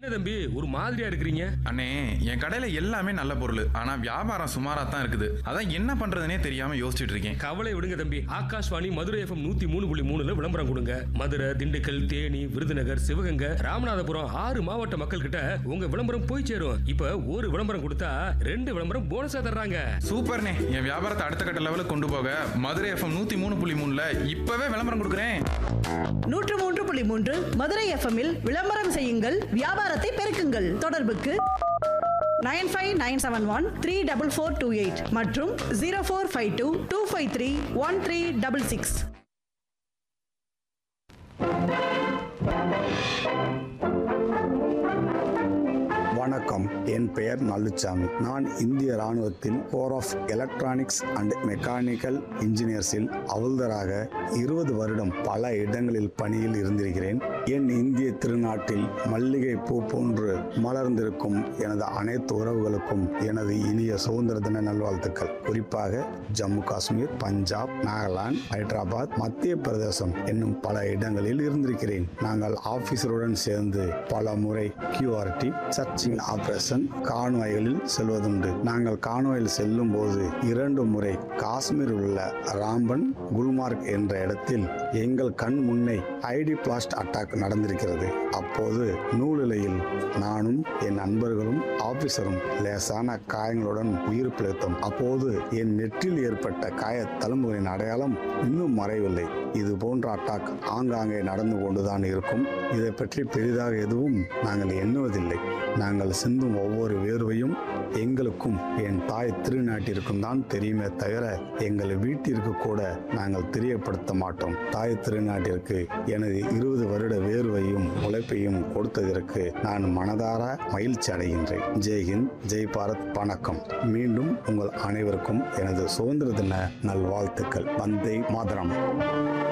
என்ன தம்பி ஒரு மாதிரியா இருக்கிறீங்க அண்ணே என் கடையில எல்லாமே நல்ல பொருள் ஆனா வியாபாரம் சுமாரா தான் இருக்குது அதான் என்ன பண்றதுனே தெரியாம யோசிச்சுட்டு இருக்கேன் கவலை விடுங்க தம்பி ஆகாஷ்வாணி மதுரை எஃப்எம் நூத்தி மூணு புள்ளி மூணுல விளம்பரம் கொடுங்க மதுரை திண்டுக்கல் தேனி விருதுநகர் சிவகங்கை ராமநாதபுரம் ஆறு மாவட்ட மக்கள் கிட்ட உங்க விளம்பரம் போய் சேரும் இப்ப ஒரு விளம்பரம் கொடுத்தா ரெண்டு விளம்பரம் போனஸா தர்றாங்க சூப்பர்ண்ணே என் வியாபாரத்தை அடுத்த கட்ட லெவலுக்கு கொண்டு போக மதுரை எஃப்எம் நூத்தி மூணு புள்ளி மூணுல இப்பவே விளம்பரம் கொடுக்குறேன் நூற்று மூன்று புள்ளி மூன்று மதுரை எஃப்எம்மில் விளம்பரம் செய்யுங்கள் வியாபாரத்தை பெருக்குங்கள் தொடர்புக்கு nine five nine seven one three double four two eight மற்றும் zero four five two two five three one three double six வணக்கம் என் பெயர் நல்லுச்சாமி நான் இந்திய ராணுவத்தில் corps of electronics and mechanical இன்ஜினியர்ஸில் அவுல்தராக இருபது வருடம் பல இடங்களில் பணியில் இருந்திருக்கிறேன் என் இந்திய திருநாட்டில் மல்லிகை பூ போன்று மலர்ந்திருக்கும் எனது அனைத்து உறவுகளுக்கும் எனது இனிய சுதந்திர தின நல்வாழ்த்துக்கள் குறிப்பாக ஜம்மு காஷ்மீர் பஞ்சாப் நாகாலாந்து ஹைதராபாத் மத்திய பிரதேசம் என்னும் பல இடங்களில் இருந்திருக்கிறேன் நாங்கள் ஆபீசருடன் சேர்ந்து பல முறை கியூஆர்டி சர்ச்சிங் ஆபரேஷன் கான்வாய்களில் செல்வதுண்டு நாங்கள் கான்வாயில் செல்லும் போது இரண்டு முறை காஷ்மீரில் உள்ள ராம்பன் குல்மார்க் என்ற இடத்தில் எங்கள் கண் முன்னே ஐடி பிளாஸ்ட் அட்டாக் நடந்திருக்கிறது அப்போது நூலிலையில் நானும் என் நண்பர்களும் ஆபீசரும் லேசான காயங்களுடன் உயிர் பிழைத்தோம் அப்போது என் நெற்றில் ஏற்பட்ட காய தழும்புகளின் அடையாளம் இன்னும் மறையவில்லை இது போன்ற அட்டாக் ஆங்காங்கே நடந்து கொண்டுதான் இருக்கும் இதை பற்றி பெரிதாக எதுவும் நாங்கள் எண்ணுவதில்லை நாங்கள் சிந்தும் ஒவ்வொரு வேர்வையும் எங்களுக்கும் என் தாய் திருநாட்டிற்கும் தான் தெரியுமே தவிர எங்கள் வீட்டிற்கு கூட நாங்கள் தெரியப்படுத்த மாட்டோம் தாய் திருநாட்டிற்கு எனது இருபது வருட வேர்வையும் உழைப்பையும் கொடுத்ததற்கு நான் மனதார மகிழ்ச்சி அடைகின்றேன் ஜெய்ஹிந்த் ஜெய் பாரத் வணக்கம் மீண்டும் உங்கள் அனைவருக்கும் எனது சுதந்திர தின நல்வாழ்த்துக்கள் வந்தே மாதரம்